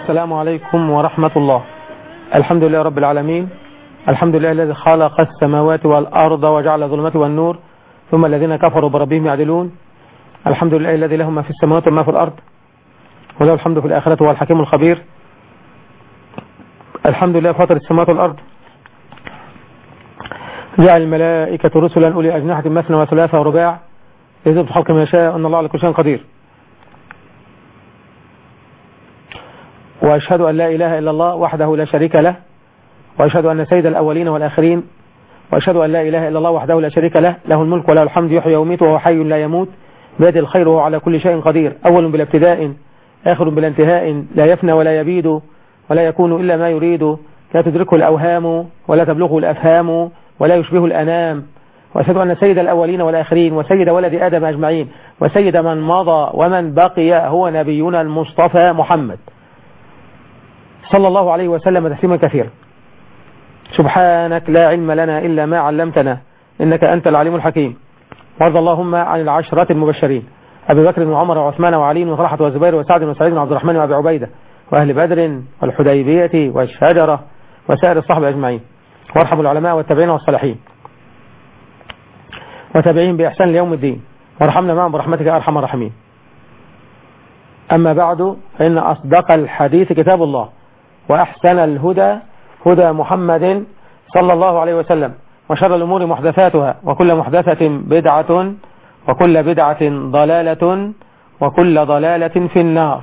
السلام عليكم ورحمة الله الحمد لله رب العالمين الحمد لله الذي خلق السماوات والأرض وجعل الظلمات والنور ثم الذين كفروا بربهم يعدلون الحمد لله الذي له ما في السماوات وما في الأرض وله الحمد في الآخرة هو الحكيم الخبير الحمد لله فاطر السماوات والأرض جعل الملائكة رسلا أولي أجنحة مثنى وثلاثة ورباع يزيد الحلق ما يشاء أن الله على كل شيء قدير وأشهد أن لا إله إلا الله وحده لا شريك له وأشهد أن سيد الأولين والآخرين وأشهد أن لا إله إلا الله وحده لا شريك له له الملك وله الحمد يحيي ويميت وهو حي لا يموت بيده الخير وهو على كل شيء قدير أول بلا ابتداء آخر بلا انتهاء لا يفنى ولا يبيد ولا يكون إلا ما يريد لا تدركه الأوهام ولا تبلغه الأفهام ولا يشبه الأنام وأشهد أن سيد الأولين والآخرين وسيد ولد آدم أجمعين وسيد من مضى ومن بقي هو نبينا المصطفى محمد صلى الله عليه وسلم تسليما كثيرا سبحانك لا علم لنا إلا ما علمتنا إنك أنت العليم الحكيم وارض اللهم عن العشرات المبشرين أبي بكر وعمر وعثمان وعلي وطلحة وزبير وسعد وسعيد وعبد الرحمن وأبي عبيدة وأهل بدر والحديبية والشجرة وسائر الصحبة أجمعين وارحموا العلماء والتابعين والصالحين وتابعين بإحسان ليوم الدين وارحمنا معهم برحمتك أرحم الراحمين أما بعد فإن أصدق الحديث كتاب الله وأحسن الهدى هدى محمد صلى الله عليه وسلم وشر الأمور محدثاتها وكل محدثة بدعة وكل بدعة ضلالة وكل ضلالة في النار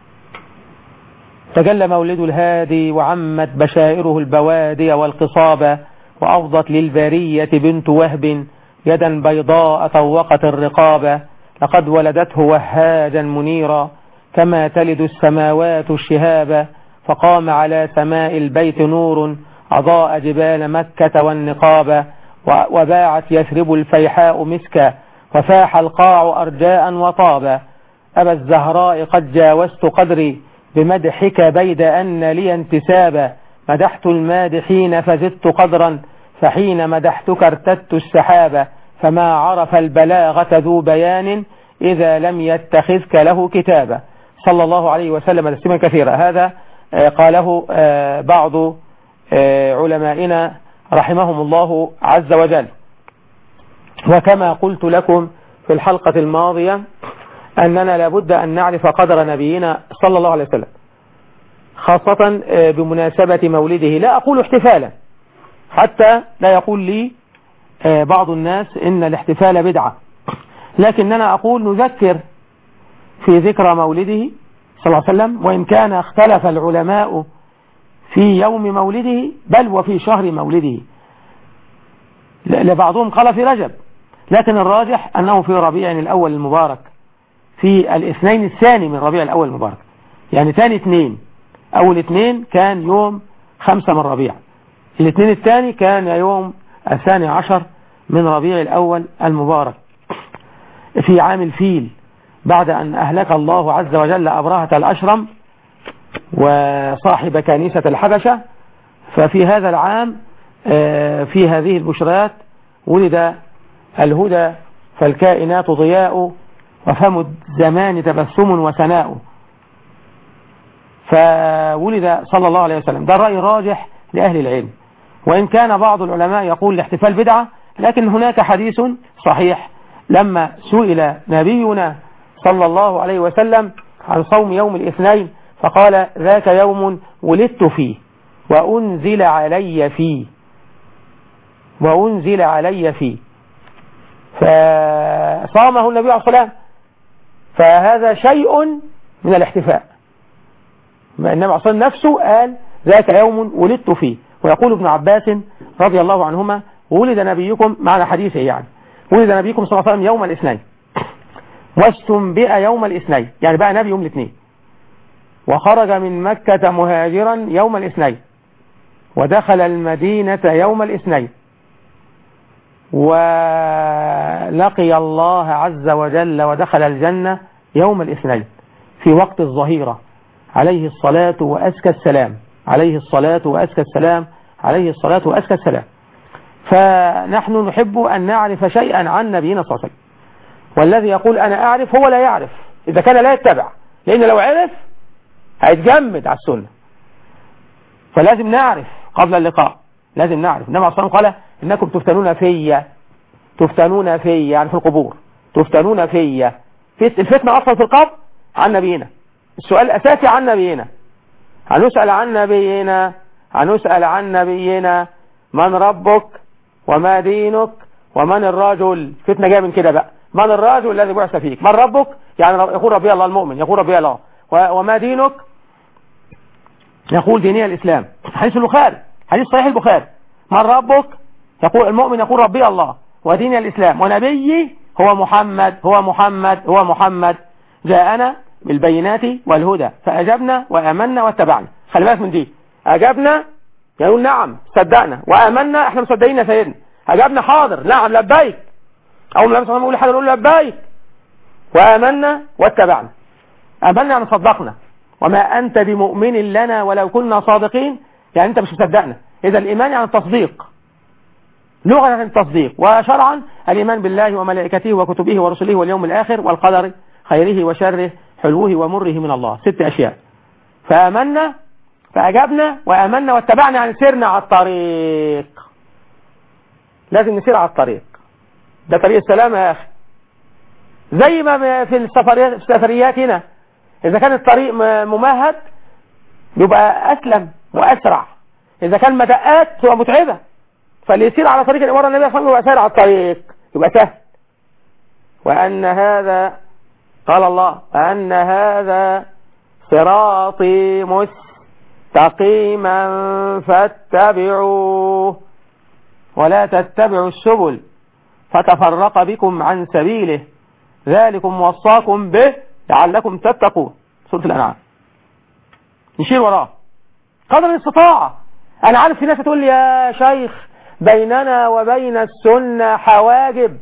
تجلى مولد الهادي وعمت بشائره البوادي والقصابة وأفضت للبرية بنت وهب يدا بيضاء طوقت الرقابة لقد ولدته وهاجا منيرا كما تلد السماوات الشهابا فقام على سماء البيت نور أضاء جبال مكة والنقابة وباعت يثرب الفيحاء مسكا وفاح القاع أرجاء وطابا أبا الزهراء قد جاوزت قدري بمدحك بيد أن لي انتسابا مدحت المادحين فزدت قدرا فحين مدحتك ارتدت السحابة فما عرف البلاغة ذو بيان إذا لم يتخذك له كتابا صلى الله عليه وسلم تسليما كثيرا هذا قاله بعض علمائنا رحمهم الله عز وجل وكما قلت لكم في الحلقة الماضية أننا لابد أن نعرف قدر نبينا صلى الله عليه وسلم خاصة بمناسبة مولده لا أقول احتفالا حتى لا يقول لي بعض الناس إن الاحتفال بدعة لكننا أقول نذكر في ذكرى مولده صلى الله عليه وسلم وإن كان اختلف العلماء في يوم مولده بل وفي شهر مولده لبعضهم قال في رجب لكن الراجح أنه في ربيع الأول المبارك في الاثنين الثاني من ربيع الأول المبارك يعني ثاني اثنين أول اثنين كان يوم خمسة من ربيع الاثنين الثاني كان يوم الثاني عشر من ربيع الأول المبارك في عام الفيل بعد أن أهلك الله عز وجل أبرهة الأشرم وصاحب كنيسة الحبشة ففي هذا العام في هذه البشرات ولد الهدى فالكائنات ضياء وفم الزمان تبسم وسناء فولد صلى الله عليه وسلم ده الرأي الراجح لأهل العلم وإن كان بعض العلماء يقول الاحتفال بدعة لكن هناك حديث صحيح لما سئل نبينا صلى الله عليه وسلم عن صوم يوم الاثنين فقال ذاك يوم ولدت فيه وأنزل علي فيه وأنزل علي فيه فصامه النبي عليه الصلاة فهذا شيء من الاحتفاء النبي عليه الصلاة نفسه قال ذاك يوم ولدت فيه ويقول ابن عباس رضي الله عنهما ولد نبيكم معنى حديثه يعني ولد نبيكم صلى الله عليه وسلم يوم الاثنين واستنبئ يوم الاثنين يعني بقى نبي يوم الاثنين وخرج من مكة مهاجرا يوم الاثنين ودخل المدينة يوم الاثنين ولقي الله عز وجل ودخل الجنة يوم الاثنين في وقت الظهيرة عليه الصلاة وأزكى السلام عليه الصلاة وأزكى السلام عليه الصلاة وأزكى السلام فنحن نحب أن نعرف شيئا عن نبينا صلى الله عليه وسلم والذي يقول أنا أعرف هو لا يعرف إذا كان لا يتبع لأن لو عرف هيتجمد على السنة فلازم نعرف قبل اللقاء لازم نعرف النبي عليه الصلاة والسلام قال إنكم تفتنون في تفتنون في يعني في القبور تفتنون في الفتنة أصلا في القبر عن نبينا السؤال الأساسي عن نبينا هنسأل عن نبينا هنسأل عن نبينا من ربك وما دينك ومن الرجل فتنة جاية من كده بقى من الرجل الذي بعث فيك من ربك يعني يقول ربي الله المؤمن يقول ربي الله وما دينك يقول ديني الإسلام حديث البخاري حديث صحيح البخاري من ربك يقول المؤمن يقول ربي الله ودين الإسلام ونبيي هو محمد هو محمد هو محمد جاءنا بالبينات والهدى فأجبنا وآمنا واتبعنا خلي بالك من دي أجبنا يقول نعم صدقنا وآمنا احنا مصدقين يا سيدنا أجبنا حاضر نعم لبيك أول ما النبي يقول حاضر نقول لبيك وآمنا واتبعنا آمنا يعني صدقنا وما أنت بمؤمن لنا ولو كنا صادقين يعني أنت مش مصدقنا إذا الإيمان يعني التصديق لغة يعني التصديق وشرعا الإيمان بالله وملائكته وكتبه ورسله واليوم الآخر والقدر خيره وشره حلوه ومره من الله ست أشياء فآمنا فأجبنا وآمنا واتبعنا يعني سرنا على الطريق لازم نسير على الطريق ده طريق السلام يا أخي زي ما في السفريات هنا إذا كان الطريق ممهد يبقى أسلم وأسرع إذا كان مدقات تبقى متعبة فاللي يسير على طريق الإمارة النبي صلى الله عليه وسلم يبقى سير على الطريق يبقى سهل وأن هذا قال الله أن هذا صراطي مستقيما فاتبعوه ولا تتبعوا السبل فتفرق بكم عن سبيله ذلكم وصاكم به لعلكم تتقون سورة الأنعام نشير وراه قدر الاستطاعة أنا عارف في ناس تقول لي يا شيخ بيننا وبين السنة حواجب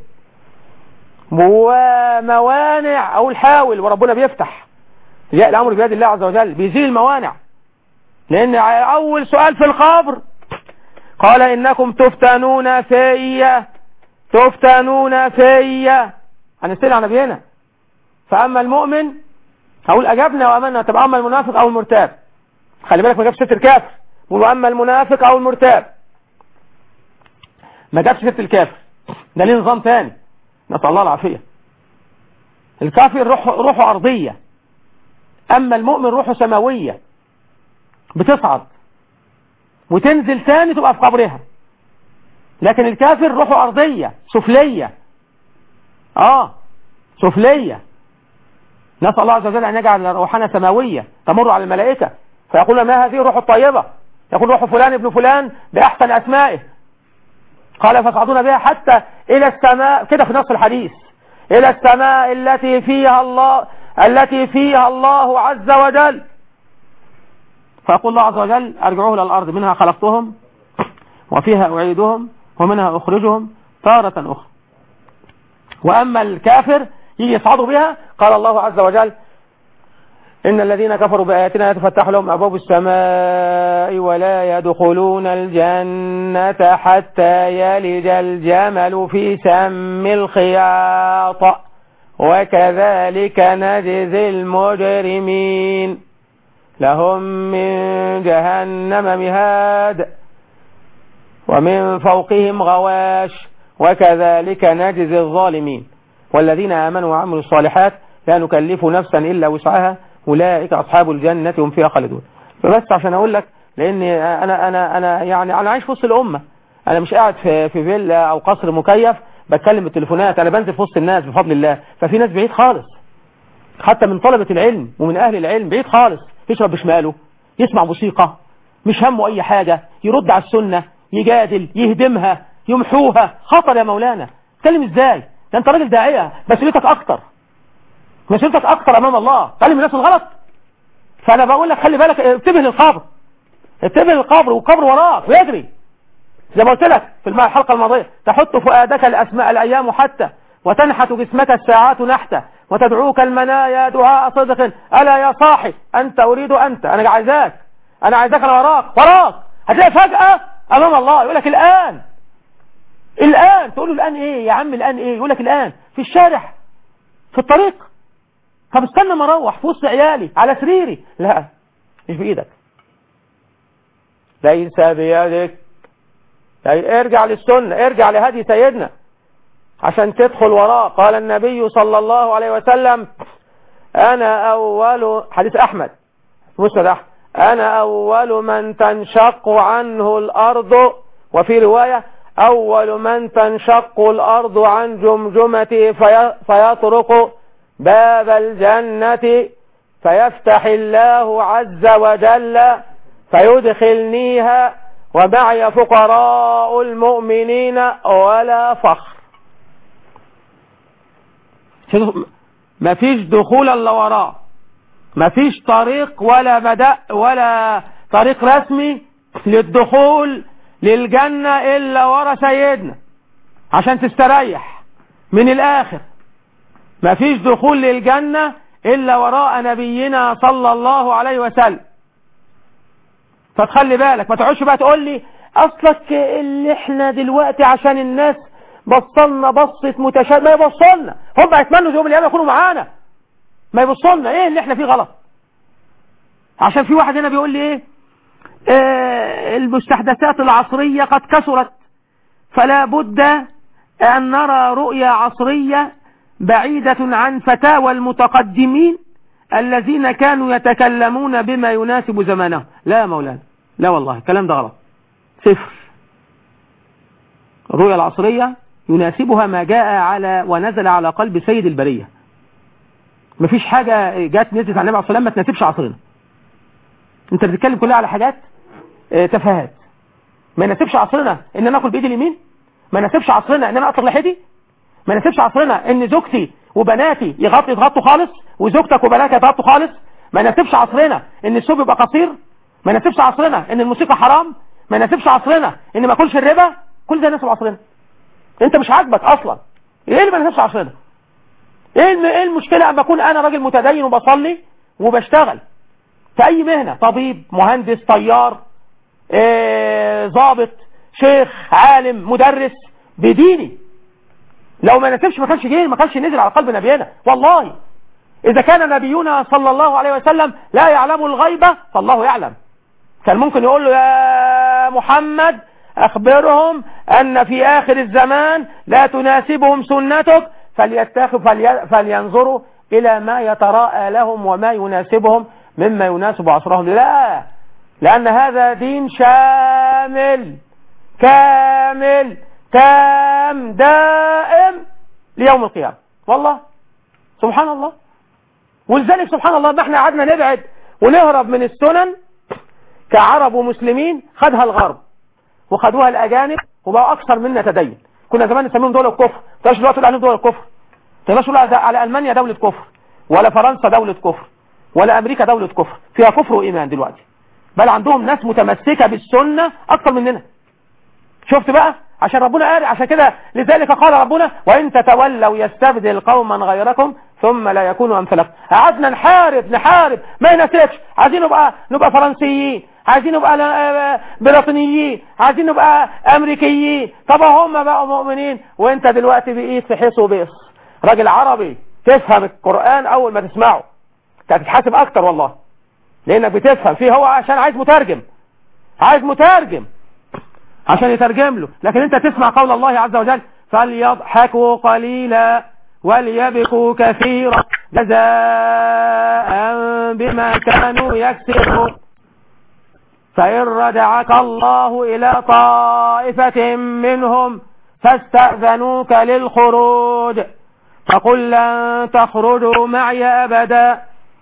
وموانع أقول حاول وربنا بيفتح جاء الأمر بيد الله عز وجل بيزيل الموانع لأن أول سؤال في القبر قال إنكم تفتنون فيا تفتنون فيا هنستنى على نبينا فأما المؤمن أقول أجبنا وأمنا طب أما المنافق أو المرتاب خلي بالك ما جابش ست الكافر وأما المنافق أو المرتاب ما جابش ست الكافر ده ليه نظام تاني نسأل الله العافية الكافر روحه, روحه أرضية أما المؤمن روحه سماوية بتصعد وتنزل تاني تبقى في قبرها لكن الكافر روحه أرضية سفلية آه سفلية نسأل الله عز وجل أن يجعل روحنا سماوية تمر على الملائكة فيقول ما هذه الروح الطيبة يقول روح فلان ابن فلان بأحسن أسمائه قال فصعدون بها حتى إلى السماء كده في نص الحديث إلى السماء التي فيها الله التي فيها الله عز وجل فيقول الله عز وجل أرجعوه إلى الأرض منها خلقتهم وفيها أعيدهم ومنها أخرجهم تارة أخرى وأما الكافر يجي يصعدوا بها قال الله عز وجل إن الذين كفروا بآياتنا يتفتح لهم أبواب السماء ولا يدخلون الجنة حتى يلج الجمل في سم الخياط وكذلك نجزي المجرمين لهم من جهنم مهاد ومن فوقهم غواش وكذلك نجزي الظالمين والذين آمنوا وعملوا الصالحات لا نكلف نفسا إلا وسعها أولئك أصحاب الجنة هم فيها خالدون فبس عشان أقول لك لأن أنا أنا أنا يعني أنا عايش في وسط الأمة أنا مش قاعد في في فيلا أو قصر مكيف بتكلم بالتليفونات أنا بنزل في وسط الناس بفضل الله ففي ناس بعيد خالص حتى من طلبة العلم ومن أهل العلم بعيد خالص يشرب بشماله يسمع موسيقى مش همه أي حاجة يرد على السنة يجادل يهدمها يمحوها خطر يا مولانا تكلم ازاي ده انت راجل داعية مسؤوليتك اكتر مسؤوليتك اكتر امام الله تعلم الناس الغلط فانا بقول لك خلي بالك انتبه للقبر انتبه للقبر والقبر وراك ويجري زي ما قلت لك في الحلقة الماضية تحط فؤادك الأسماء الأيام حتى وتنحت جسمك الساعات نحتة وتدعوك المنايا دعاء صدق ألا يا صاحي أنت أريد أنت أنا عايزاك أنا عايزاك أنا وراك وراك هتلاقي فجأة أمام الله يقول لك الآن الآن تقول له الآن إيه يا عم الآن إيه يقول لك الآن في الشارع في الطريق طب استنى ما اروح في وسط عيالي على سريري لا مش بإيدك ليس بيدك يعني ارجع للسنة ارجع لهدي سيدنا عشان تدخل وراه قال النبي صلى الله عليه وسلم أنا أول حديث أحمد مسند أحمد أنا أول من تنشق عنه الأرض وفي رواية أول من تنشق الأرض عن جمجمتي في فيطرق باب الجنة فيفتح الله عز وجل فيدخلنيها ومعي فقراء المؤمنين ولا فخر ما فيش دخول الا وراه ما فيش طريق ولا بدأ ولا طريق رسمي للدخول للجنة إلا ورا سيدنا عشان تستريح من الآخر ما فيش دخول للجنة إلا وراء نبينا صلى الله عليه وسلم فتخلي بالك ما تقعدش بقى تقول لي أصلك اللي احنا دلوقتي عشان الناس بصلنا بصة متشابه ما يبصلنا هم يتمنوا يوم القيامة يكونوا معانا ما يبصلنا ايه اللي احنا فيه غلط عشان في واحد هنا بيقول لي ايه آه المستحدثات العصرية قد كثرت فلا بد أن نرى رؤية عصرية بعيدة عن فتاوى المتقدمين الذين كانوا يتكلمون بما يناسب زمانه لا يا مولانا لا والله الكلام ده غلط صفر الرؤية العصرية يناسبها ما جاء على ونزل على قلب سيد البرية مفيش حاجة جات نزلت على النبي عليه الصلاة والسلام ما تناسبش عصرنا انت بتتكلم كلها على حاجات اه تفاهات ما يناسبش عصرنا ان انا اكل بايدي اليمين ما يناسبش عصرنا ان انا اقطر لحيتي ما يناسبش عصرنا ان زوجتي وبناتي يغطوا يتغطوا خالص وزوجتك وبناتك يتغطوا خالص ما يناسبش عصرنا ان الثوب يبقى قصير ما يناسبش عصرنا ان الموسيقى حرام ما يناسبش عصرنا ان ما اكلش الربا كل ده يناسب عصرنا انت مش عاجبك اصلا ايه اللي ما يناسبش عصرنا ايه ايه المشكله اما اكون انا راجل متدين وبصلي وبشتغل في اي مهنه طبيب مهندس طيار ايه ضابط شيخ عالم مدرس بديني لو ما نسبش ما كانش جه ما كانش نزل على قلب نبينا والله إذا كان نبينا صلى الله عليه وسلم لا يعلم الغيبة فالله يعلم كان ممكن يقول له يا محمد أخبرهم أن في آخر الزمان لا تناسبهم سنتك فليتخذ فلي فلينظروا إلى ما يتراءى لهم وما يناسبهم مما يناسب عصرهم لا لأن هذا دين شامل كامل تام دائم ليوم القيامة والله سبحان الله ولذلك سبحان الله ما احنا قعدنا نبعد ونهرب من السنن كعرب ومسلمين خدها الغرب وخدوها الأجانب وبقوا أكثر منا تدين كنا زمان نسميهم دولة كفر تلاش دلوقتي تقول عليهم دولة كفر تلاش تقول على ألمانيا دولة كفر ولا فرنسا دولة كفر ولا أمريكا دولة كفر فيها كفر وإيمان دلوقتي بل عندهم ناس متمسكة بالسنة أكثر مننا شفت بقى عشان ربنا قال عشان كده لذلك قال ربنا وإن تتولوا يستبدل قوما غيركم ثم لا يكونوا أمثلكم قعدنا نحارب نحارب ما يناسبش عايزين نبقى نبقى فرنسيين عايزين نبقى بريطانيين عايزين نبقى أمريكيين طب هم بقوا مؤمنين وانت دلوقتي بقيت في حيث وبيص راجل عربي تفهم القرآن أول ما تسمعه انت هتتحاسب أكتر والله لأنك بتفهم فيه هو عشان عايز مترجم عايز مترجم عشان يترجم له لكن انت تسمع قول الله عز وجل فليضحكوا قليلا وليبكوا كثيرا جزاء بما كانوا يكسبون فإن رجعك الله إلى طائفة منهم فاستأذنوك للخروج فقل لن تخرجوا معي أبدا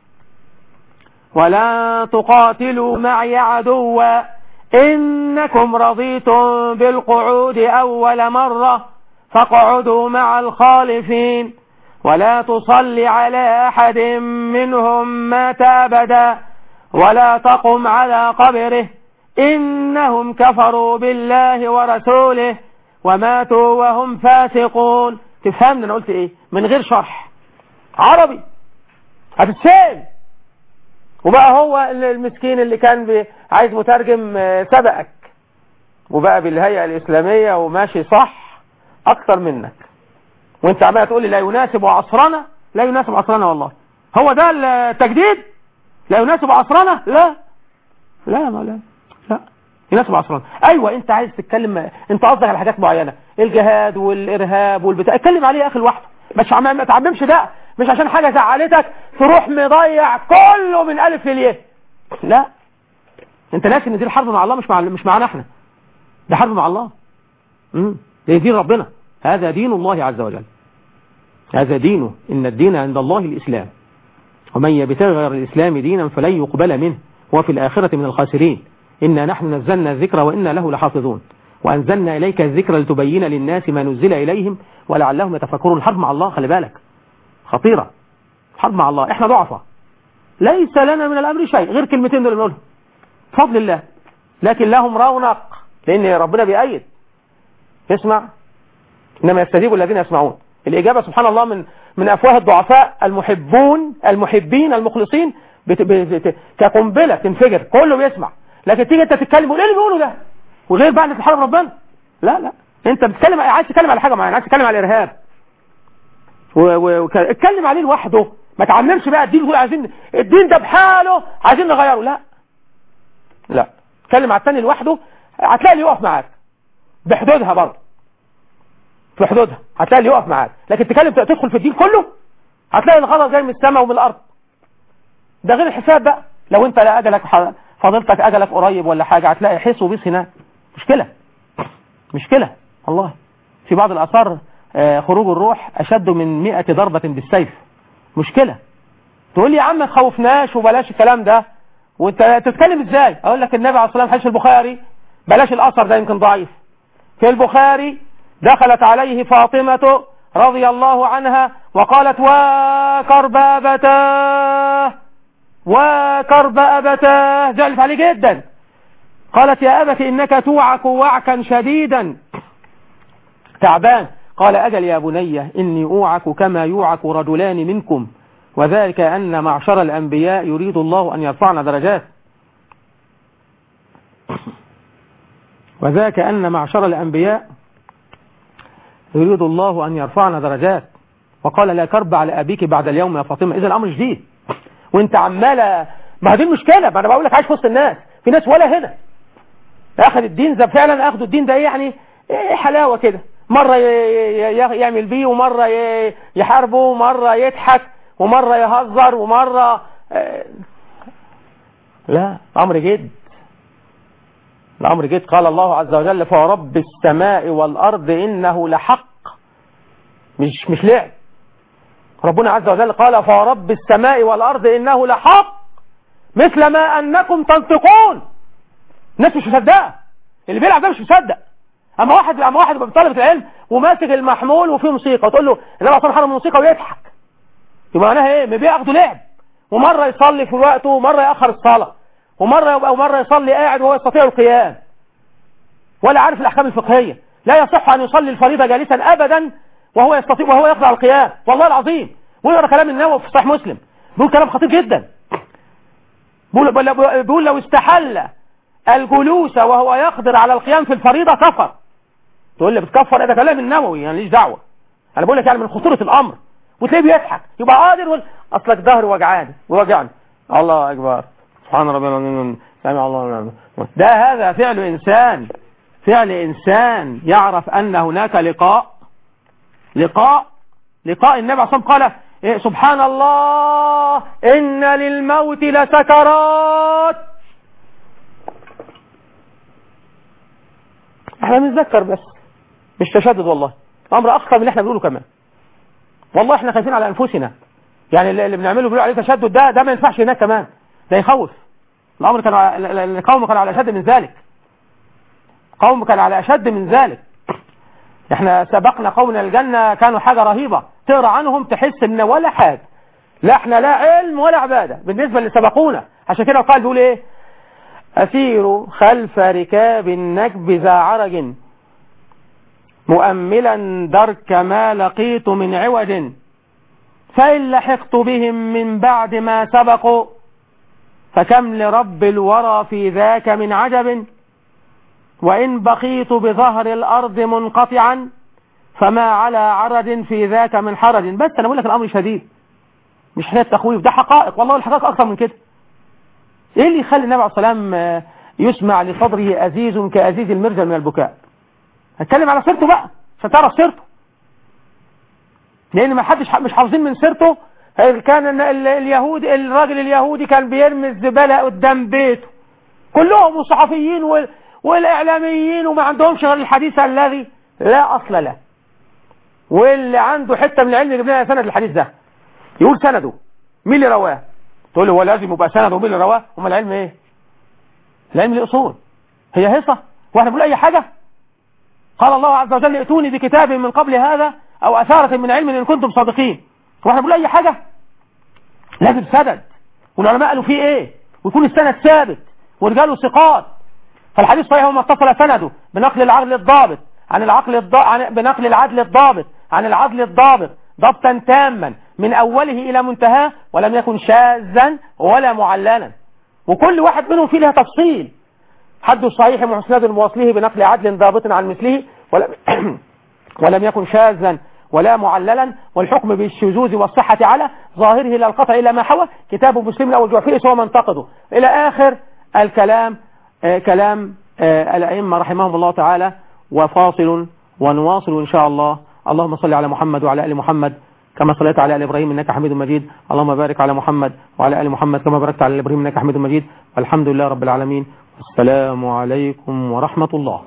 ولن تقاتلوا معي عدوا إنكم رضيتم بالقعود أول مرة فاقعدوا مع الخالفين ولا تصل على أحد منهم مات أبدا ولا تقم على قبره إنهم كفروا بالله ورسوله وماتوا وهم فاسقون تفهمني أنا قلت إيه من غير شرح عربي هتتسأل وبقى هو المسكين اللي كان عايز مترجم سبقك وبقى بالهيئة الإسلامية وماشي صح أكثر منك وانت عمال تقول لي لا يناسب عصرنا لا يناسب عصرنا والله هو ده التجديد لا يناسب عصرنا لا لا ما لا لا يناسب عصرنا ايوه انت عايز تتكلم انت قصدك على حاجات معينه الجهاد والارهاب والبتاع اتكلم عليه يا اخي لوحده مش عم... ما تعممش ده مش عشان حاجه زعلتك تروح مضيع كله من الف للياء لا انت ناسي ان دي الحرب مع الله مش مع مش معانا احنا ده حرب مع الله امم ده دين ربنا هذا دين الله عز وجل هذا دينه ان الدين عند الله الاسلام ومن يبتغي غير الاسلام دينا فلن يقبل منه وفي الاخره من الخاسرين إنا نحن نزلنا الذكر وإنا له لحافظون وأنزلنا إليك الذكر لتبين للناس ما نزل إليهم ولعلهم يتفكرون الحرب مع الله خلي بالك خطيرة الحرب مع الله إحنا ضعفة ليس لنا من الأمر شيء غير كلمتين دول نقولهم بفضل الله لكن لهم رونق لأن ربنا بيأيد اسمع إنما يستجيب الذين يسمعون الإجابة سبحان الله من من أفواه الضعفاء المحبون المحبين المخلصين بت... بت... كقنبلة تنفجر كله بيسمع لكن تيجي انت تتكلم وايه اللي بيقوله ده وغير بقى انك تحارب ربنا لا لا انت بتتكلم عايز تتكلم على حاجه معينه عايز تتكلم على الارهاب واتكلم عليه لوحده ما تعممش بقى الدين تقول عايزين الدين ده بحاله عايزين نغيره لا لا اتكلم على الثاني لوحده هتلاقي اللي يقف معاك بحدودها برضه في حدودها هتلاقي اللي يقف معاك لكن تتكلم تدخل في الدين كله هتلاقي الغضب جاي من السماء ومن الارض ده غير الحساب بقى لو انت لا اجلك فضلتك أجلك قريب ولا حاجة هتلاقي حس وبيس هناك مشكلة مشكلة الله في بعض الآثار خروج الروح أشد من مئة ضربة بالسيف مشكلة تقول لي يا عم ما تخوفناش وبلاش الكلام ده وانت تتكلم ازاي اقول لك النبي عليه الصلاه والسلام حديث البخاري بلاش الاثر ده يمكن ضعيف في البخاري دخلت عليه فاطمة رضي الله عنها وقالت وكربابتاه وكرب أبتاه زعلت عليه جدا قالت يا أبت إنك توعك وعكا شديدا تعبان قال أجل يا بني إني أوعك كما يوعك رجلان منكم وذلك أن معشر الأنبياء يريد الله أن يرفعنا درجات وذاك أن معشر الأنبياء يريد الله أن يرفعنا درجات وقال لا كرب على أبيك بعد اليوم يا فاطمة إذا الأمر جديد وانت عمالة ما دي المشكلة ما انا بقول لك عايش في وسط الناس في ناس ولا هنا اخذ الدين ده فعلا اخذوا الدين ده يعني ايه حلاوة كده مرة يعمل بيه ومرة يحاربه ومرة يضحك ومرة يهزر ومرة لا الامر جد الامر جد قال الله عز وجل فرب السماء والارض انه لحق مش مش لعب ربنا عز وجل قال فرب السماء والأرض إنه لحق مثل ما أنكم تنطقون الناس مش مصدقة اللي بيلعب ده مش مصدق أما واحد أما واحد يبقى طالب العلم وماسك المحمول وفيه موسيقى وتقول له النبي صلى الله الموسيقى ويضحك يبقى معناها إيه؟ ما بياخدوا لعب ومرة يصلي في وقته ومرة يأخر الصلاة ومرة يبقى ومرة يصلي قاعد وهو يستطيع القيام ولا عارف الأحكام الفقهية لا يصح أن يصلي الفريضة جالسا أبدا وهو يستطيع وهو يقرأ القيام والله العظيم ويقرأ كلام النووي في صحيح مسلم بيقول كلام خطير جدا بيقول, بيقول لو استحل الجلوس وهو يقدر على القيام في الفريضة كفر تقول لي بتكفر ده كلام النووي يعني ليش دعوة انا بقول لك يعني من خطورة الامر وتلاقيه بيضحك يبقى قادر وال... اصلك ظهري وجعاني ووجعني الله اكبر سبحان ربي العظيم سمع الله ده هذا فعل انسان فعل انسان يعرف ان هناك لقاء لقاء لقاء النبي عليه الصلاة والسلام قال إيه سبحان الله إن للموت لسكرات احنا بنتذكر بس مش تشدد والله امر اخطر من اللي احنا بنقوله كمان والله احنا خايفين على انفسنا يعني اللي بنعمله بيقولوا عليه تشدد ده ده ما ينفعش هناك كمان ده يخوف الامر كان القوم كانوا على اشد من ذلك قوم كان على اشد من ذلك احنا سبقنا قومنا الجنة كانوا حاجة رهيبة تقرا عنهم تحس ان ولا حاجة لا احنا لا علم ولا عبادة بالنسبة اللي سبقونا عشان كده قال بيقول ايه أسير خلف ركاب النكب ذا عرج مؤملا درك ما لقيت من عوج فإن لحقت بهم من بعد ما سبقوا فكم لرب الورى في ذاك من عجب وإن بقيت بظهر الأرض منقطعا فما على عرج في ذاك من حرج بس أنا بقول لك الأمر شديد مش حكاية تخويف ده حقائق والله الحقائق أكثر من كده ايه اللي يخلي النبي عليه الصلاة والسلام آه، يسمع لصدره أزيز كأزيز المرجل من البكاء هتكلم على سيرته بقى عشان تعرف سيرته لأن ما حدش مش حافظين من سيرته كان ال- ال- اليهود الراجل اليهودي كان بيرمي الزبالة قدام بيته كلهم الصحفيين وال- والإعلاميين وما عندهمش غير الحديث الذي لا أصل له واللي عنده حتة من العلم يجيب لنا سند الحديث ده يقول سنده مين اللي رواه تقول له هو لازم يبقى سنده مين اللي رواه هم العلم ايه العلم له اصول هي هيصة واحنا بنقول اي حاجة قال الله عز وجل ائتوني بكتاب من قبل هذا او اثارة من علم ان كنتم صادقين واحنا بنقول اي حاجة لازم سند والعلماء قالوا فيه ايه ويكون السند ثابت ورجاله ثقات فالحديث صحيح هو ما اتصل سنده بنقل العقل الضابط عن العقل الض... عن بنقل العدل الضابط عن العدل الضابط ضبطا تاما من اوله الى منتهاه ولم يكن شاذا ولا معللا وكل واحد منهم فيه لها تفصيل حد الصحيح محسند مواصله بنقل عدل ضابط عن مثله ولم, ولم يكن شاذا ولا معللا والحكم بالشذوذ والصحة على ظاهره لا القطع إلى ما حوى كتاب مسلم أو الجوفي سوى منتقده إلى آخر الكلام آه كلام آه الأئمة رحمهم الله تعالى وفاصل ونواصل إن شاء الله اللهم صل على محمد وعلى آل محمد كما صليت على آل إبراهيم إنك حميد مجيد اللهم بارك على محمد وعلى آل محمد كما باركت على آل إبراهيم إنك حميد مجيد والحمد لله رب العالمين والسلام عليكم ورحمة الله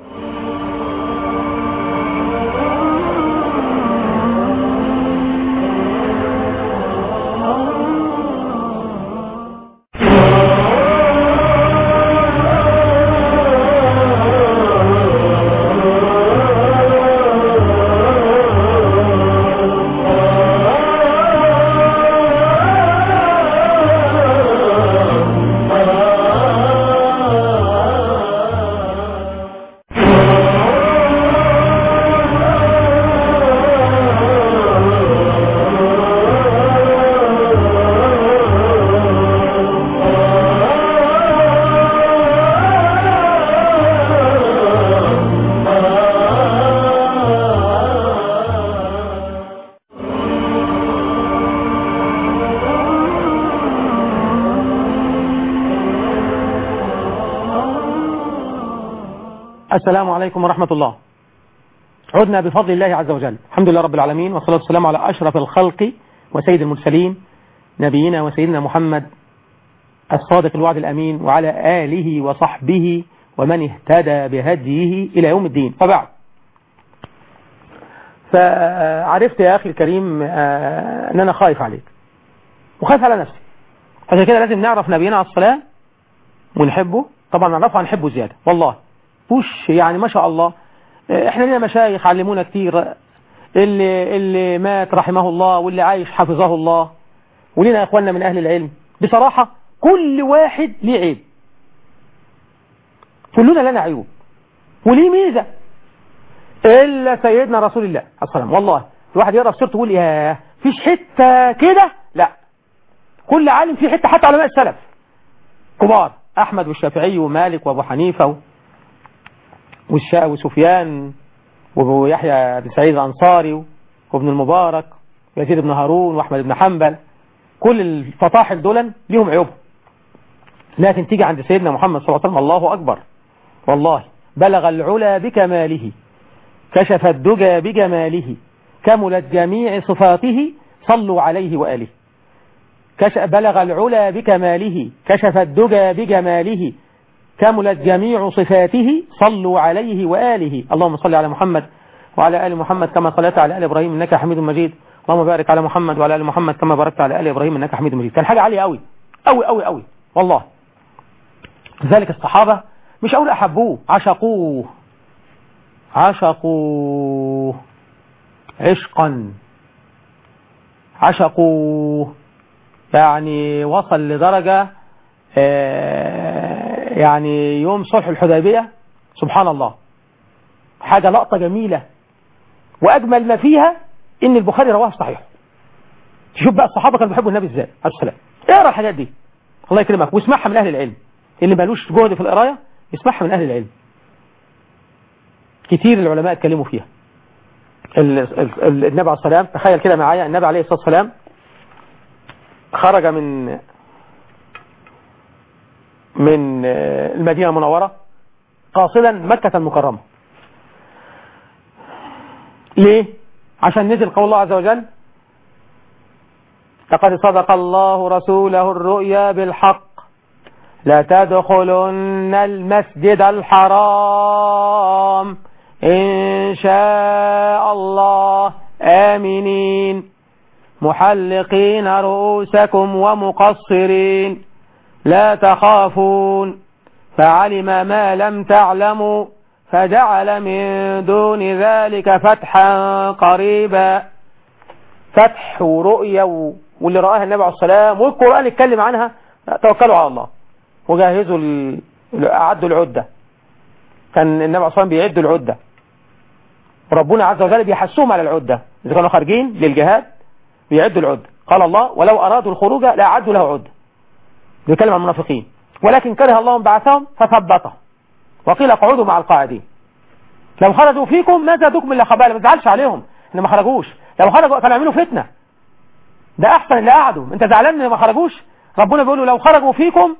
السلام عليكم ورحمة الله عدنا بفضل الله عز وجل الحمد لله رب العالمين والصلاة والسلام على أشرف الخلق وسيد المرسلين نبينا وسيدنا محمد الصادق الوعد الأمين وعلى آله وصحبه ومن اهتدى بهديه إلى يوم الدين وبعد فعرفت يا أخي الكريم آه، أن أنا خايف عليك وخايف على نفسي عشان كده لازم نعرف نبينا عليه الصلاة ونحبه طبعا نعرفه هنحبه زيادة والله وش يعني ما شاء الله احنا لنا مشايخ علمونا كتير اللي, اللي مات رحمه الله واللي عايش حفظه الله ولنا اخواننا من اهل العلم بصراحة كل واحد ليه عيب كلنا لنا عيوب وليه ميزة الا سيدنا رسول الله عليه الصلاة والله الواحد يقرأ في سيرته يقول ياه فيش حتة كده لا كل عالم فيه حتة حتى علماء السلف كبار احمد والشافعي ومالك وابو حنيفه و... والشاء وسفيان وابو يحيى بن سعيد الأنصاري وابن المبارك ويزيد بن هارون وأحمد بن حنبل كل الفطاحل دول ليهم عيوبهم لكن تيجي عند سيدنا محمد صلى الله عليه وسلم الله أكبر والله بلغ العلا بكماله كشف الدجى بجماله كملت جميع صفاته صلوا عليه وآله كش بلغ العلا بكماله كشف الدجى بجماله كملت جميع صفاته صلوا عليه وآله اللهم صل على محمد وعلى آل محمد كما صليت على آل إبراهيم إنك حميد مجيد اللهم بارك على محمد وعلى آل محمد كما باركت على آل إبراهيم إنك حميد مجيد كان حاجة عالية قوي قوي قوي قوي والله لذلك الصحابة مش أقول أحبوه عشقوه عشقوه عشقا عشقوه يعني وصل لدرجة آه يعني يوم صلح الحديبية سبحان الله حاجة لقطة جميلة وأجمل ما فيها إن البخاري رواه في صحيحه تشوف بقى الصحابة كانوا بيحبوا النبي ازاي عليه السلام اقرا الحاجات دي الله يكرمك واسمعها من أهل العلم اللي مالوش جهد في القراية يسمعها من أهل العلم كتير العلماء اتكلموا فيها النبي عليه السلام تخيل كده معايا النبي عليه الصلاة والسلام خرج من من المدينة المنورة قاصدا مكة المكرمة ليه عشان نزل قول الله عز وجل لقد صدق الله رسوله الرؤيا بالحق لا تدخلن المسجد الحرام إن شاء الله آمنين محلقين رؤوسكم ومقصرين لا تخافون فعلم ما لم تعلموا فجعل من دون ذلك فتحا قريبا فتح ورؤية واللي رآها النبي عليه السلام والقرآن اتكلم عنها توكلوا على الله وجهزوا ال... أعدوا العدة كان النبي عليه السلام بيعدوا العدة وربنا عز وجل بيحسوهم على العدة إذا كانوا خارجين للجهاد بيعدوا العدة قال الله ولو أرادوا الخروج لأعدوا له عدة بيتكلم عن المنافقين ولكن كره الله بعثهم فثبطهم وقيل اقعدوا مع القاعدين لو خرجوا فيكم ما زادوكم الا خبالا ما تزعلش عليهم ان ما خرجوش لو خرجوا كانوا يعملوا فتنه ده احسن اللي قعدوا انت زعلان ان ما خرجوش ربنا بيقول له لو خرجوا فيكم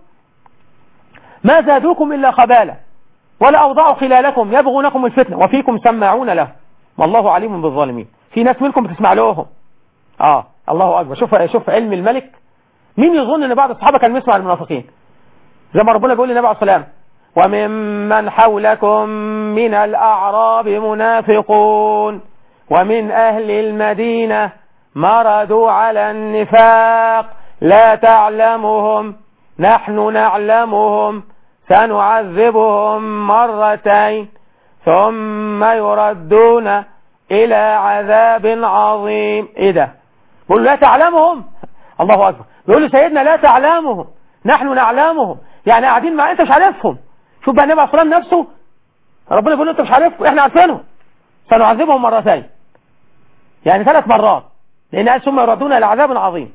ما زادوكم الا خبالا ولا اوضعوا خلالكم يبغونكم الفتنه وفيكم سماعون له والله عليم بالظالمين في ناس منكم بتسمع لهم اه الله اكبر شوف شوف علم الملك مين يظن ان بعض الصحابه كان بيسمع المنافقين زي ما ربنا بيقول للنبي عليه السلام وممن حولكم من الأعراب منافقون ومن أهل المدينة مردوا على النفاق لا تعلمهم نحن نعلمهم سنعذبهم مرتين ثم يردون إلى عذاب عظيم إيه ده بيقول لا تعلمهم الله أكبر بيقول له سيدنا لا تعلمهم نحن نعلمهم يعني قاعدين مع انت مش عارفهم شوف بقى النبي عليه الصلاه نفسه ربنا بيقول له انت مش عارفهم احنا عارفينهم سنعذبهم مرتين يعني ثلاث مرات لان قال ثم يردون الى عذاب عظيم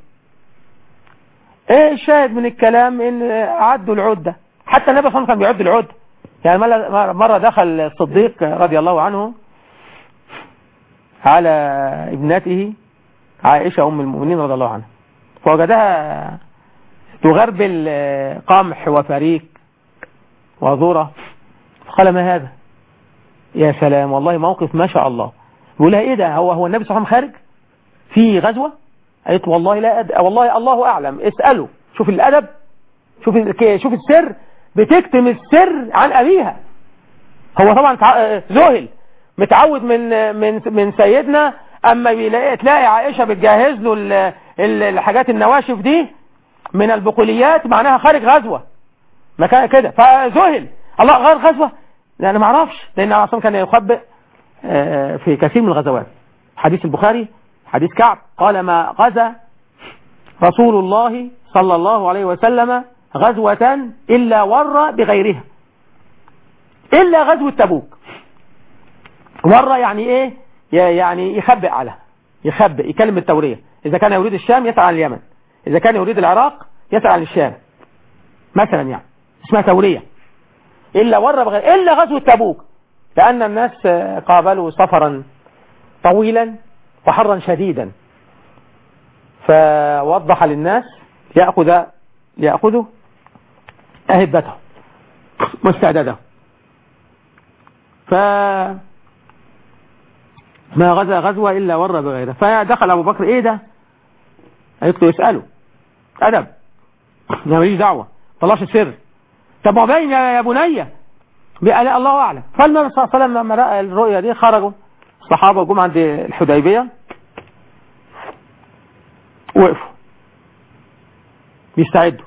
ايه الشاهد من الكلام ان عدوا العده حتى النبي صلى الله عليه وسلم كان بيعد العده يعني مره دخل الصديق رضي الله عنه على ابنته عائشه ام المؤمنين رضي الله عنها فوجدها تغربل قمح وفريك وذرة قال ما هذا يا سلام والله موقف ما شاء الله يقول لها ايه ده هو هو النبي صلى الله عليه وسلم خارج في غزوة قالت والله لا أد... والله الله اعلم اسأله شوف الادب شوف ال... شوف السر بتكتم السر عن ابيها هو طبعا ذهل متعود من من من سيدنا اما بيلاقي تلاقي عائشه بتجهز له ال... الحاجات النواشف دي من البقوليات معناها خارج غزوة مكان كده فذهل الله غير غزوة لا انا ما اعرفش لان اصلا كان يخبئ في كثير من الغزوات حديث البخاري حديث كعب قال ما غزا رسول الله صلى الله عليه وسلم غزوة إلا ور بغيرها إلا غزوة تبوك ور يعني إيه يعني يخبئ على يخبئ يكلم التورية إذا كان يريد الشام يسعى عن اليمن إذا كان يريد العراق يسعى عن الشام مثلا يعني اسمها تورية إلا ور بغير إلا غزوة تبوك لأن الناس قابلوا سفرا طويلا وحرا شديدا فوضح للناس يأخذ يأخذوا أهبته واستعداده ف ما غزا غزوة إلا ور بغيره فدخل أبو بكر إيه ده قالت له يسأله أدب ما ماليش دعوة طلعش السر طب ما باين يا بني قال الله أعلم فالنبي صلى الله عليه وسلم لما رأى الرؤيا دي خرجوا الصحابة جم عند الحديبية وقفوا بيستعدوا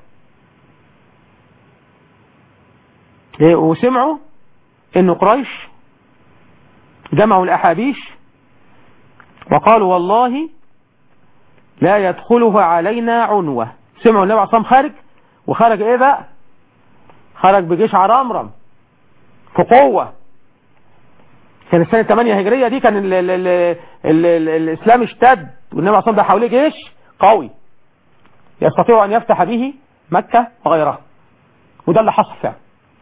وسمعوا ان قريش جمعوا الأحابيش وقالوا والله لا يدخلها علينا عنوة سمعوا النبي عليه الصلاة خارج وخرج ايه بقى خرج بجيش عرامرم في قوة كان السنة 8 هجرية دي كان ال ال ال ال ال الإسلام اشتد والنبي عليه الصلاة حواليه جيش قوي يستطيع أن يفتح به مكة وغيرها وده اللي حصل فعلا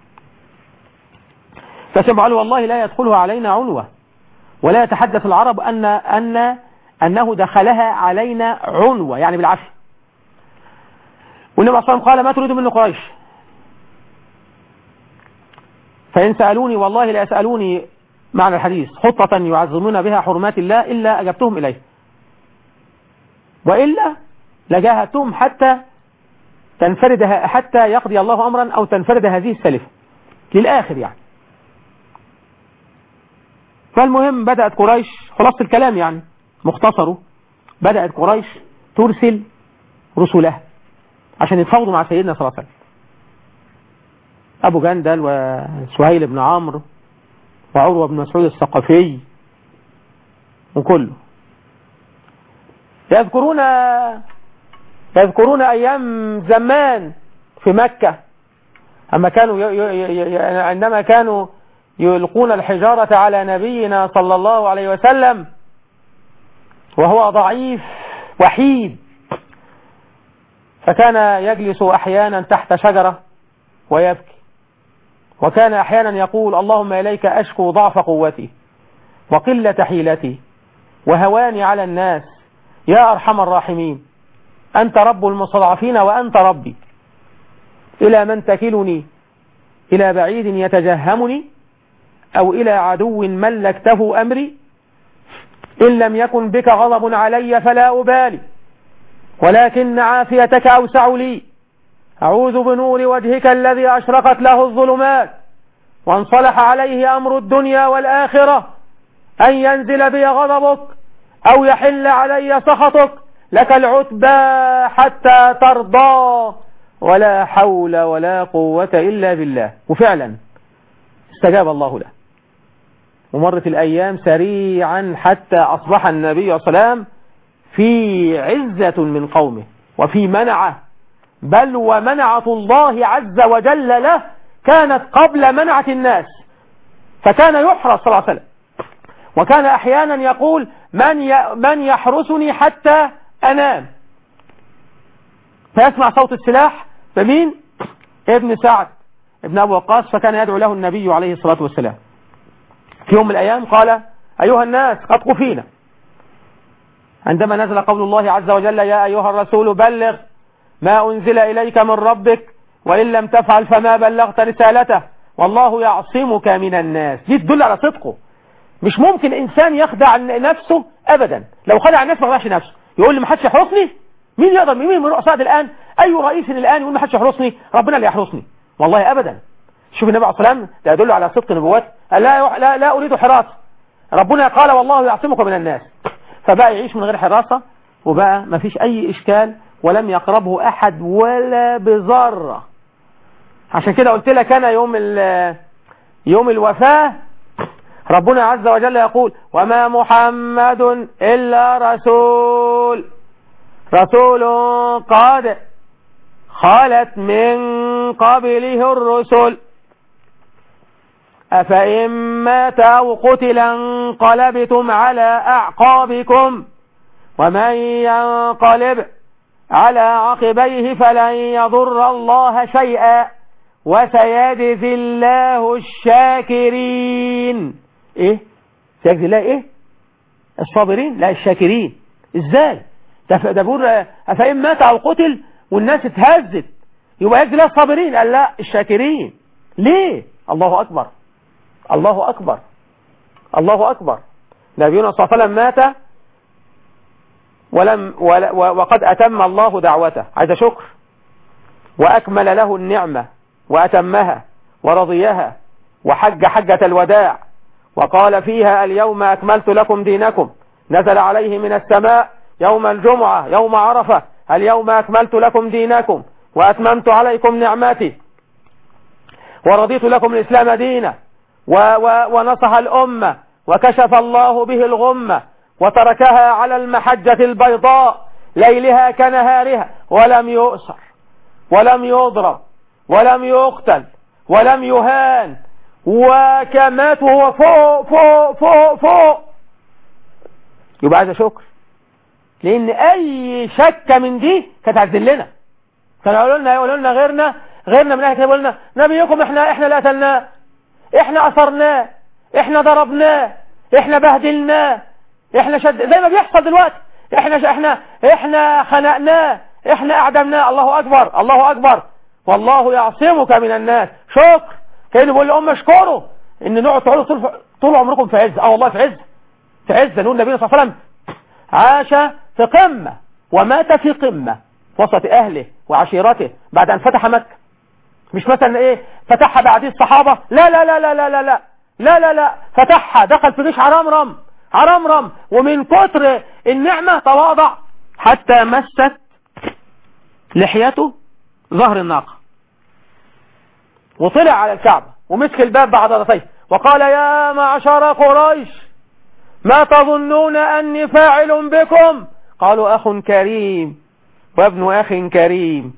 فسمعوا قالوا والله لا يدخلها علينا عنوة ولا يتحدث العرب أن أن أنه دخلها علينا عنوة يعني بالعافية والنبي صلى الله عليه وسلم قال ما تريد منه قريش فإن سألوني والله لا يسألوني معنى الحديث خطة يعظمون بها حرمات الله إلا أجبتهم إليه وإلا لجاهدتهم حتى تنفرد حتى يقضي الله أمرا أو تنفرد هذه السلفة للآخر يعني فالمهم بدأت قريش خلاص الكلام يعني مختصره بدأت قريش ترسل رسلها عشان يتفاوضوا مع سيدنا صلى الله عليه وسلم أبو جندل وسهيل بن عمرو وعروة بن مسعود الثقفي وكله يذكرون يذكرون أيام زمان في مكة أما كانوا عندما كانوا يلقون الحجارة على نبينا صلى الله عليه وسلم وهو ضعيف وحيد فكان يجلس أحيانا تحت شجرة ويبكي وكان أحيانا يقول اللهم إليك أشكو ضعف قوتي وقلة حيلتي وهواني على الناس يا أرحم الراحمين أنت رب المستضعفين وأنت ربي إلى من تكلني إلى بعيد يتجهمني أو إلى عدو ملكته أمري إن لم يكن بك غضب علي فلا أبالي ولكن عافيتك أوسع لي أعوذ بنور وجهك الذي أشرقت له الظلمات وانصلح عليه أمر الدنيا والآخرة أن ينزل بي غضبك أو يحل علي سخطك لك العتبى حتى ترضى ولا حول ولا قوة إلا بالله وفعلا استجاب الله له ومرت الأيام سريعا حتى أصبح النبي صلى الله عليه وسلم في عزة من قومه وفي منعه بل ومنعة الله عز وجل له كانت قبل منعة الناس فكان يحرس صلى الله عليه وسلم وكان أحيانا يقول من من يحرسني حتى أنام فيسمع صوت السلاح فمين ابن سعد ابن أبو وقاص فكان يدعو له النبي عليه الصلاة والسلام في يوم من الأيام قال أيها الناس قد قفينا عندما نزل قول الله عز وجل يا أيها الرسول بلغ ما أنزل إليك من ربك وإن لم تفعل فما بلغت رسالته والله يعصمك من الناس دي تدل على صدقه مش ممكن إنسان يخدع نفسه أبدا لو خدع نفسه ما نفسه يقول لي ما حدش يحرسني مين يقدر مين من رؤساء الآن أي رئيس الآن يقول ما حدش يحرسني ربنا اللي يحرسني والله أبدا شوف النبي عليه الصلاة والسلام ده يدل على صدق نبوته قال لا, لا, لا أريد حراسة ربنا قال والله يعصمك من الناس فبقى يعيش من غير حراسة وبقى ما فيش أي إشكال ولم يقربه أحد ولا بذرة عشان كده قلت لك أنا يوم يوم الوفاة ربنا عز وجل يقول وما محمد إلا رسول رسول قد خالت من قبله الرسل أفإن مات أو قتل انقلبتم على أعقابكم ومن ينقلب على عقبيه فلن يضر الله شيئا وسيجزي الله الشاكرين ايه سيجزي الله ايه الصابرين لا الشاكرين ازاي ده بيقول افإن مات او قتل والناس اتهزت يبقى يجزي الله الصابرين قال لا الشاكرين ليه الله اكبر الله اكبر الله اكبر نبينا صلى الله عليه وسلم مات ولم وقد أتم الله دعوته عايز شكر وأكمل له النعمة وأتمها ورضيها وحج حجة الوداع وقال فيها اليوم أكملت لكم دينكم نزل عليه من السماء يوم الجمعة يوم عرفة اليوم أكملت لكم دينكم وأتممت عليكم نعمتي ورضيت لكم الإسلام دينا ونصح الأمة وكشف الله به الغمة وتركها على المحجة البيضاء ليلها كنهارها ولم يؤسر ولم يضرب ولم يقتل ولم يهان وكمات وهو فوق فوق فوق فوق يبقى عايز شكر لان اي شكة من دي كانت هتذلنا كانوا يقولوا لنا يقولوا لنا غيرنا غيرنا من اهل الكتاب يقولوا لنا نبيكم احنا احنا اللي قتلناه احنا اثرناه احنا ضربناه احنا بهدلناه احنا شد زي ما بيحصل دلوقتي احنا احنا احنا خنقناه احنا اعدمناه الله اكبر الله اكبر والله يعصمك من الناس شكر كأنه بيقول لهم اشكروا ان نقعد تقعدوا طول, طول عمركم في عز اه والله في عز في عز نقول النبي صلى الله عليه وسلم عاش في قمة ومات في قمة وسط اهله وعشيرته بعد ان فتح مكة مش مثلا ايه فتحها بعد الصحابة لا لا لا لا لا لا لا لا لا لا فتحها دخل في جيش عرمرم عرمرم ومن كتر النعمة تواضع حتى مست لحيته ظهر الناقة وطلع على الكعبة ومسك الباب بعد ضرطيه وقال يا معشر قريش ما تظنون أني فاعل بكم قالوا أخ كريم وابن أخ كريم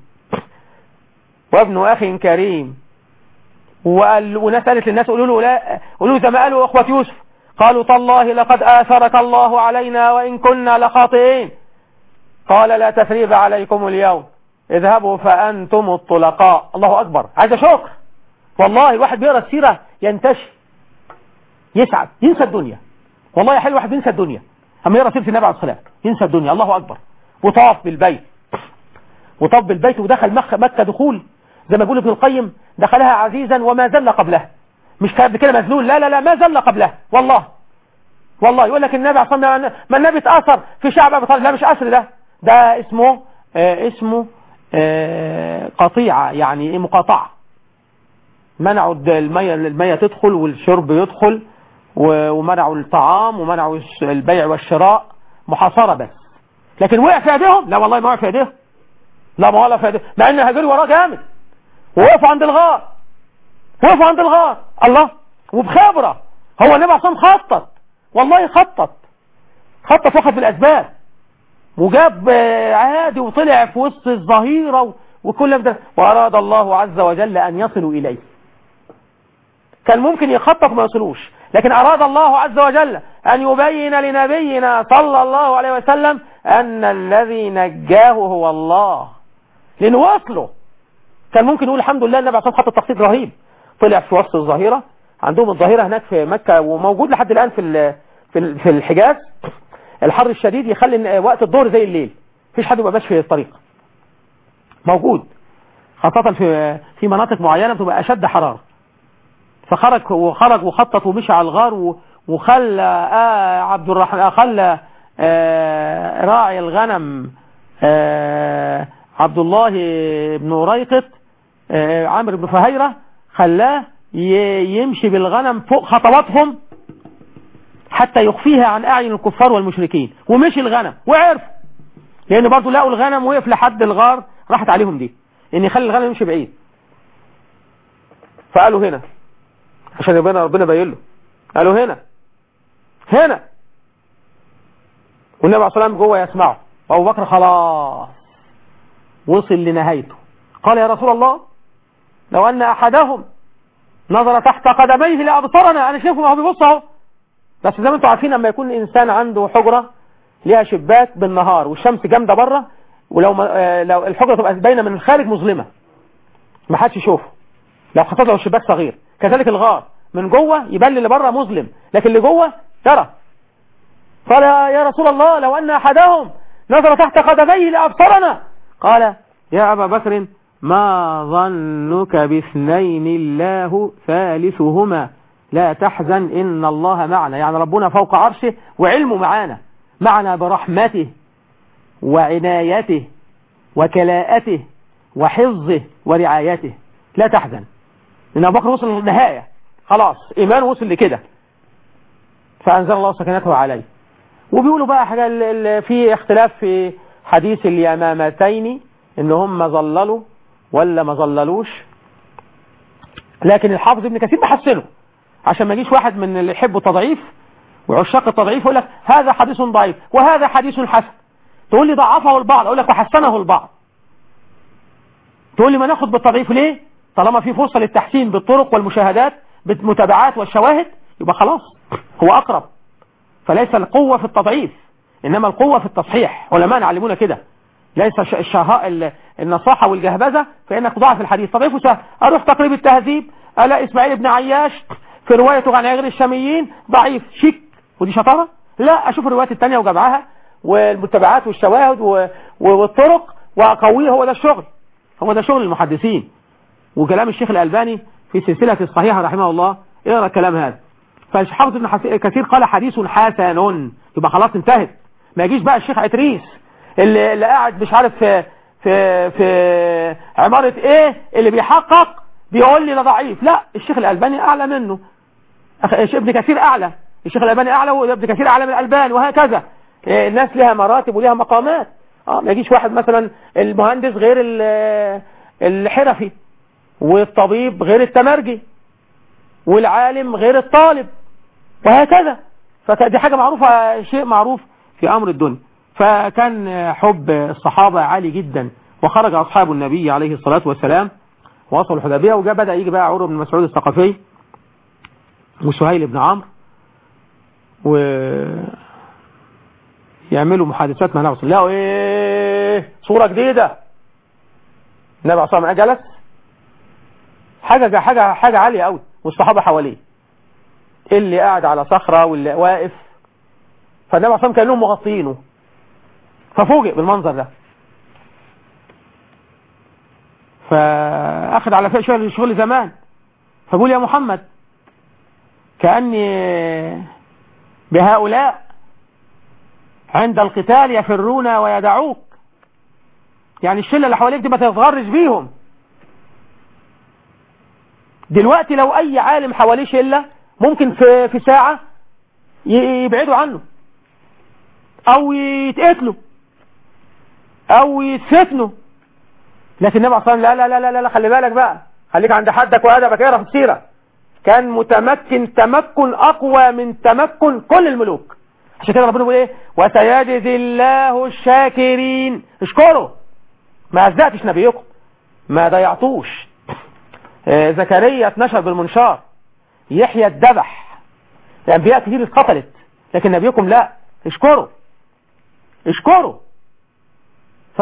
وابن أخ كريم وقال وناس قالت للناس قولوا له لا قولوا زي ما قالوا اخوة يوسف قالوا تالله لقد آثرك الله علينا وإن كنا لخاطئين قال لا تثريب عليكم اليوم اذهبوا فأنتم الطلقاء الله أكبر عايز شكر والله الواحد بيقرأ السيرة ينتشي يسعد ينسى الدنيا والله يا حلو واحد ينسى الدنيا أما يقرأ سيرة النبي عليه الصلاة ينسى الدنيا الله أكبر وطاف بالبيت وطاف بالبيت ودخل مكة دخول زي ما بيقول ابن القيم دخلها عزيزا وما زل قبلها مش كان كده مذلول لا لا لا ما زل قبلها والله والله يقول لك النبي عصام ما النبي اتأثر في شعب ابي طالب لا مش أسر ده ده اسمه آه اسمه آه قطيعة يعني ايه مقاطعة منعوا المية المية تدخل والشرب يدخل ومنعوا الطعام ومنعوا البيع والشراء محاصرة بس لكن وقع في ايديهم لا والله ما وقع في ايديهم لا ما وقع في ايديهم مع ان هاجروا وراه جامد ووقفوا عند الغار وقفوا عند الغار الله وبخبرة هو النبي عصام خطط والله خطط خطط واخد بالاسباب وجاب عادي وطلع في وسط الظهيرة وكل ده وأراد الله عز وجل أن يصلوا إليه كان ممكن يخطط وما يصلوش لكن أراد الله عز وجل أن يبين لنبينا صلى الله عليه وسلم أن الذي نجاه هو الله لأنه وصله كان ممكن يقول الحمد لله النبي عصام خط التخطيط رهيب طلع في وسط الظهيرة عندهم الظهيرة هناك في مكة وموجود لحد الآن في في الحجاز الحر الشديد يخلي وقت الظهر زي الليل مفيش حد يبقى ماشي في الطريق موجود خاصة في في مناطق معينة بتبقى أشد حرارة فخرج وخرج وخطط ومشي على الغار وخلى آه عبد الرحمن خلى آه راعي الغنم آه عبد الله بن ريقط عامر بن فهيرة خلاه يمشي بالغنم فوق خطواتهم حتى يخفيها عن أعين الكفار والمشركين ومشي الغنم وعرف لأن برضو لقوا الغنم وقف لحد الغار راحت عليهم دي إن يخلي الغنم يمشي بعيد فقالوا هنا عشان يبقى ربنا باين له قالوا هنا هنا والنبي عليه الصلاة والسلام جوه يسمعه وأبو بكر خلاص وصل لنهايته قال يا رسول الله لو أن أحدهم نظر تحت قدميه لأبصرنا أنا شايفه ما هو بيبص اهو بس زي ما انتم عارفين لما يكون الإنسان عنده حجرة ليها شباك بالنهار والشمس جامدة بره ولو ما آه لو الحجرة تبقى باينة من الخارج مظلمة ما حدش يشوفه لو خطط له الشباك صغير كذلك الغار من جوه يبان اللي بره مظلم لكن اللي جوه ترى قال يا رسول الله لو أن أحدهم نظر تحت قدميه لأبصرنا قال يا أبا بكر ما ظنك باثنين الله ثالثهما لا تحزن إن الله معنا يعني ربنا فوق عرشه وعلمه معانا معنا برحمته وعنايته وكلاءته وحفظه ورعايته لا تحزن لأن أبو بكر وصل للنهاية خلاص إيمان وصل لكده فأنزل الله سكنته عليه وبيقولوا بقى حاجة في اختلاف في حديث اليمامتين ان هم ظللوا ولا ما ظللوش لكن الحافظ ابن كثير بحسنه عشان ما يجيش واحد من اللي يحبوا تضعيف وعشاق التضعيف يقول لك هذا حديث ضعيف وهذا حديث حسن تقول لي ضعفه البعض اقول لك وحسنه البعض تقول لي ما ناخد بالتضعيف ليه طالما في فرصة للتحسين بالطرق والمشاهدات بالمتابعات والشواهد يبقى خلاص هو اقرب فليس القوة في التضعيف انما القوة في التصحيح علماء علمونا كده ليس الشهاء النصاحة والجهبذة فإنك تضاعف الحديث تضعيفه سهل أروح تقريب التهذيب ألا إسماعيل بن عياش في روايته عن غير الشاميين ضعيف شيك ودي شطارة لا أشوف الروايات التانية وجمعها والمتابعات والشواهد والطرق وأقويه هو ده الشغل هو ده شغل المحدثين وكلام الشيخ الألباني في سلسلة الصحيحة رحمه الله اقرأ الكلام هذا فحافظ ابن كثير قال حديث حسن يبقى خلاص انتهت ما يجيش بقى الشيخ عتريس اللي, اللي قاعد مش عارف في في في عمارة ايه اللي بيحقق بيقول لي ده ضعيف لا الشيخ الألباني أعلى منه ابن كثير أعلى الشيخ الألباني أعلى وابن كثير أعلى من الألباني وهكذا الناس لها مراتب ولها مقامات اه ما يجيش واحد مثلا المهندس غير الحرفي والطبيب غير التمرجي والعالم غير الطالب وهكذا فدي حاجة معروفة شيء معروف في أمر الدنيا فكان حب الصحابة عالي جدا وخرج أصحاب النبي عليه الصلاة والسلام وصلوا الحديبية وجاء بدأ يجي بقى عروة بن مسعود الثقفي وسهيل بن عمرو و يعملوا محادثات مع النبي صلى الله عليه وسلم ايه صورة جديدة النبي عليه الصلاة والسلام جلس حاجة حاجة حاجة عالية قوي والصحابة حواليه اللي قاعد على صخرة واللي واقف فالنبي عليه الصلاة كان لهم مغطيينه ففوجئ بالمنظر ده فأخذ على فئة شغل شغل زمان فبقول يا محمد كأني بهؤلاء عند القتال يفرون ويدعوك يعني الشلة اللي حواليك دي ما تتغرش بيهم دلوقتي لو اي عالم حواليه شلة ممكن في, في ساعة يبعدوا عنه او يتقتلوا او يتفتنوا لكن النبي صلى الله عليه وسلم لا لا لا لا خلي بالك بقى خليك عند حدك وادبك اقرا في السيره كان متمكن تمكن اقوى من تمكن كل الملوك عشان كده ربنا بيقول ايه وسيجزي الله الشاكرين اشكروا ما ازدقتش نبيكم ما ضيعتوش آه زكريا اتنشر بالمنشار يحيى الذبح الانبياء كتير اتقتلت لكن نبيكم لا اشكروا اشكروا ف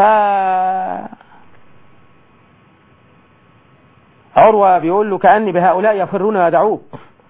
عروة بيقول له كأني بهؤلاء يفرون ويدعوك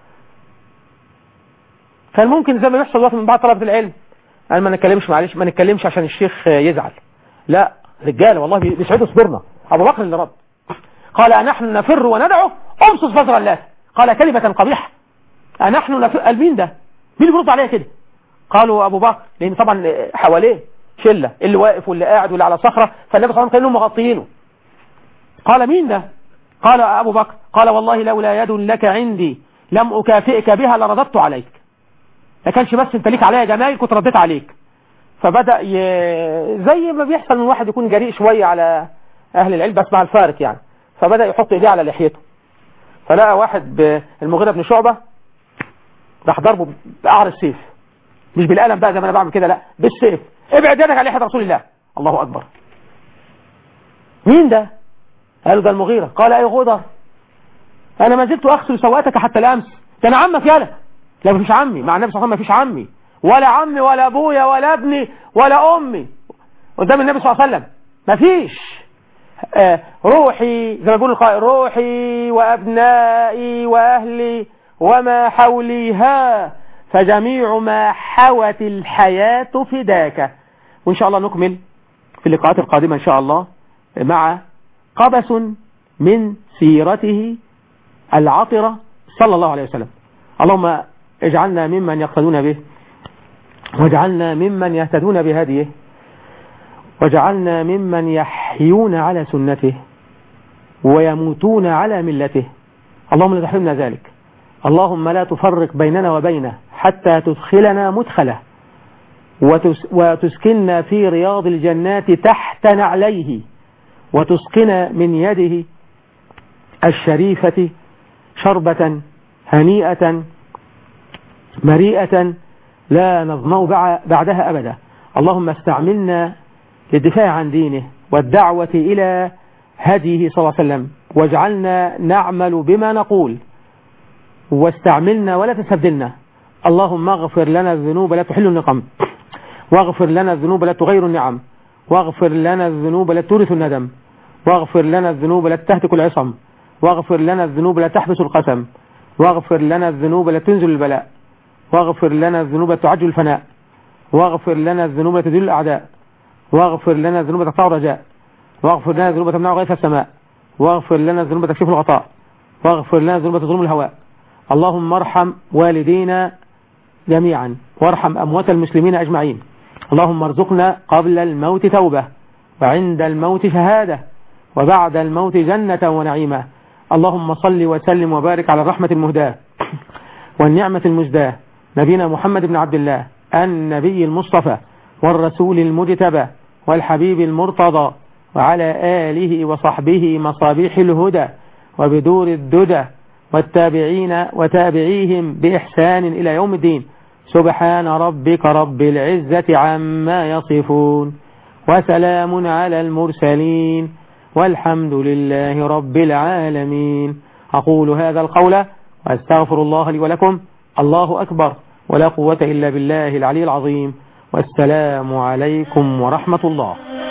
كان ممكن زي ما يحصل دلوقتي من بعض طلبة العلم قال ما نتكلمش معلش ما نتكلمش عشان الشيخ يزعل لا رجاله والله بيسعدوا صبرنا ابو بكر اللي رد قال أنحن نفر وندعو امصص بصر الله قال كلمة قبيحة أنحن نفر قال مين ده مين اللي بيرد عليها كده قالوا أبو بكر لأن طبعا حواليه شلة اللي واقف واللي قاعد واللي على صخرة فالنبي صلى الله عليه وسلم كانوا مغطيينه قال مين ده قال أبو بكر قال والله لولا يد لك عندي لم أكافئك بها لرددت عليك ما كانش بس انت ليك عليا جمايل كنت رديت عليك فبدأ ي... زي ما بيحصل ان واحد يكون جريء شوية على اهل العلم بس مع الفارق يعني فبدأ يحط ايديه على لحيته فلقى واحد المغيرة بن شعبة راح ضربه بقعر السيف مش بالقلم بقى زي ما انا بعمل كده لا بالسيف ابعد يدك عن لحية رسول الله الله اكبر مين ده قالوا ده المغيرة قال اي غدر انا ما زلت اغسل سواتك حتى الامس ده انا عمك يالا لا مفيش عمي مع النبي صلى الله عليه وسلم مفيش عمي ولا عمي ولا ابويا ولا ابني ولا امي قدام النبي صلى الله عليه وسلم مفيش آه روحي زي ما بيقول القائل روحي وابنائي واهلي وما حولي ها فجميع ما حوت الحياة فداك وان شاء الله نكمل في اللقاءات القادمة ان شاء الله مع قبس من سيرته العطرة صلى الله عليه وسلم اللهم اجعلنا ممن يقتدون به واجعلنا ممن يهتدون بهديه وجعلنا ممن يحيون على سنته ويموتون على ملته اللهم لا تحرمنا ذلك اللهم لا تفرق بيننا وبينه حتى تدخلنا مدخله وتسكننا في رياض الجنات تحت نعليه وتسقنا من يده الشريفة شربة هنيئة مريئة لا نظمأ بعدها أبدا اللهم استعملنا للدفاع عن دينه والدعوة إلى هديه صلى الله عليه وسلم واجعلنا نعمل بما نقول واستعملنا ولا تستبدلنا اللهم اغفر لنا الذنوب لا تحل النقم واغفر لنا الذنوب لا تغير النعم واغفر لنا الذنوب لا تورث الندم واغفر لنا الذنوب لا تهتك العصم واغفر لنا الذنوب لا تحبس القسم واغفر لنا الذنوب لا تنزل البلاء واغفر لنا الذنوب لا تعجل الفناء واغفر لنا الذنوب لا تذل الأعداء واغفر لنا الذنوب تقطع الرجاء واغفر لنا الذنوب تمنع غيث السماء واغفر لنا الذنوب تكشف الغطاء واغفر لنا ذنوب ظلم الهواء اللهم ارحم والدينا جميعا وارحم أموات المسلمين أجمعين اللهم ارزقنا قبل الموت توبة وعند الموت شهادة وبعد الموت جنة ونعيمة اللهم صل وسلم وبارك على الرحمة المهداة والنعمة المجداة نبينا محمد بن عبد الله النبي المصطفى والرسول المجتبى والحبيب المرتضى وعلى آله وصحبه مصابيح الهدى وبدور الددى والتابعين وتابعيهم بإحسان إلى يوم الدين سبحان ربك رب العزة عما يصفون وسلام على المرسلين والحمد لله رب العالمين أقول هذا القول وأستغفر الله لي ولكم الله أكبر ولا قوة إلا بالله العلي العظيم والسلام عليكم ورحمة الله